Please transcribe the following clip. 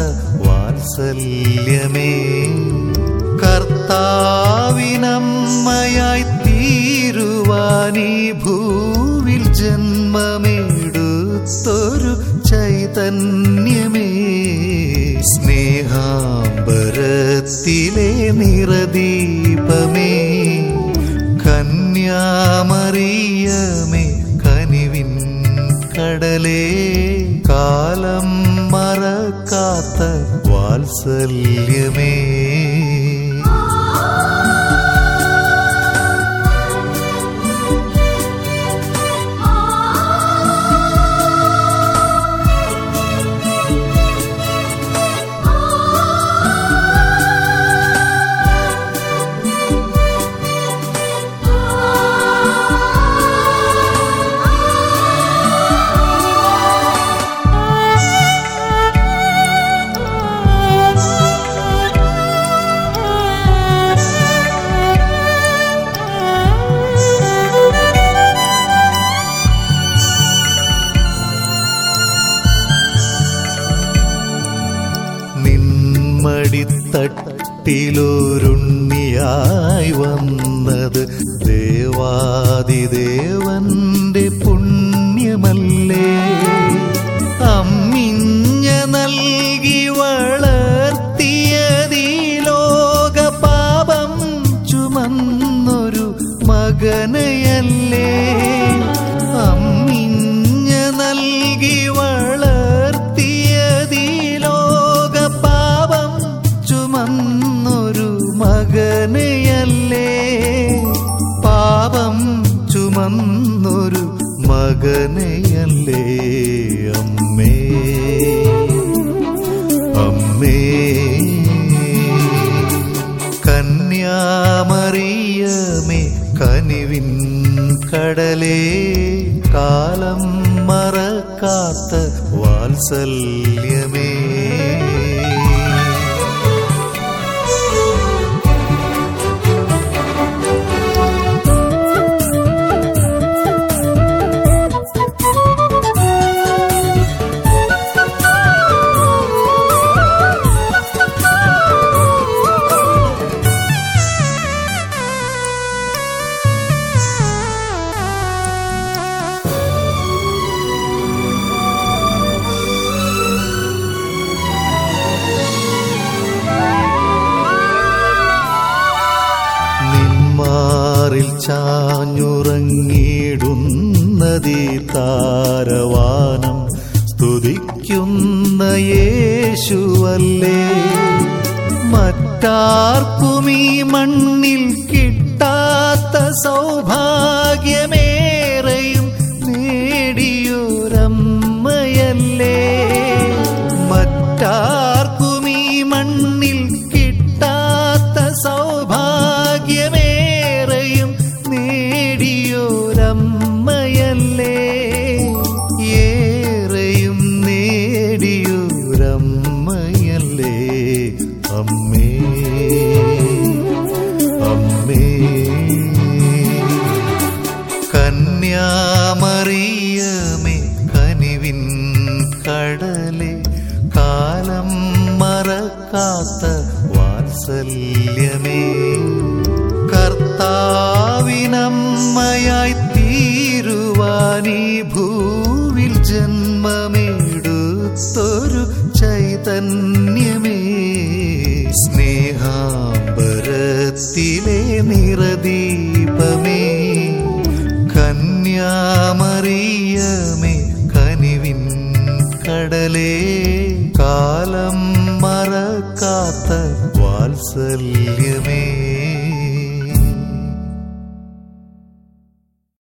വാത്സല്യമേ കർത്താവിനമ്മയായി തീരുവാനീ ഭൂവിൽ ജന്മമെടുത്തൊരു ചൈതന്യമേ സ്നേഹാംബരത്തിലെ നിറദീപമേ കന്യാമറിയമേ കനിവിൻ കടലേ കാലം മറക്കാത്ത വാത്സല്യമേ നിന്മടിത്തട്ടിലൊരുണ്ണിയായി വന്നത് ദേവാദിദേവന്റെ പുണ്യമല്ലേ അമ്മിഞ്ഞ നൽകി വളർത്തിയതീ ലോക പാപം ചുമന്നൊരു മകനയല്ലേ അമ്മിഞ്ഞ നൽകി വളർത്തിയതീ ലോക പാപം ചുമന്നൊരു മകനയല്ലേ പാപം ചുമന്നൊരു മകനയല്ലേ അമ്മേ അമ്മേ കന്യാമറിയമേ കനിവിൻ കടലേ കാലം മറക്കാത്ത വാത്സല്യമേ നിന്മാറിൽ ചാഞ്ഞുറങ്ങിടുന്നതീ താരവാനം സ്തുതിക്കുന്ന യേശുവല്ലേ മറ്റാർക്കുമീ മണ്ണിൽ കിട്ടാത്ത സൗഭാഗ്യമേറെയും നേടിയൊരമ്മയല്ലേ മറ്റാർക്കുമീ മണ്ണിൽ കിട്ടാത്ത സൗഭാഗ്യമേറെയും നേടിയൊരമ്മയല്ലേ ഏറെയും നേടിയൊരമ്മയല്ലേ അമ്മേ അമ്മേ കന്യാമറിയമേ കനിവിൻ കടലേ കാലം മറക്കാത്ത വാത്സല്യമേ കർത്താവിനമ്മയായി തീരുവാനീ ഭൂവിൽ ജന്മമെടുത്തൊരു ചൈതന്യമേ സ്നേഹാംബരത്തിലെ നിറദീപമേ കന്യാമറിയമേ കനിവിൻ കടലേ കാലം മറക്കാത്ത വാത്സല്യമേ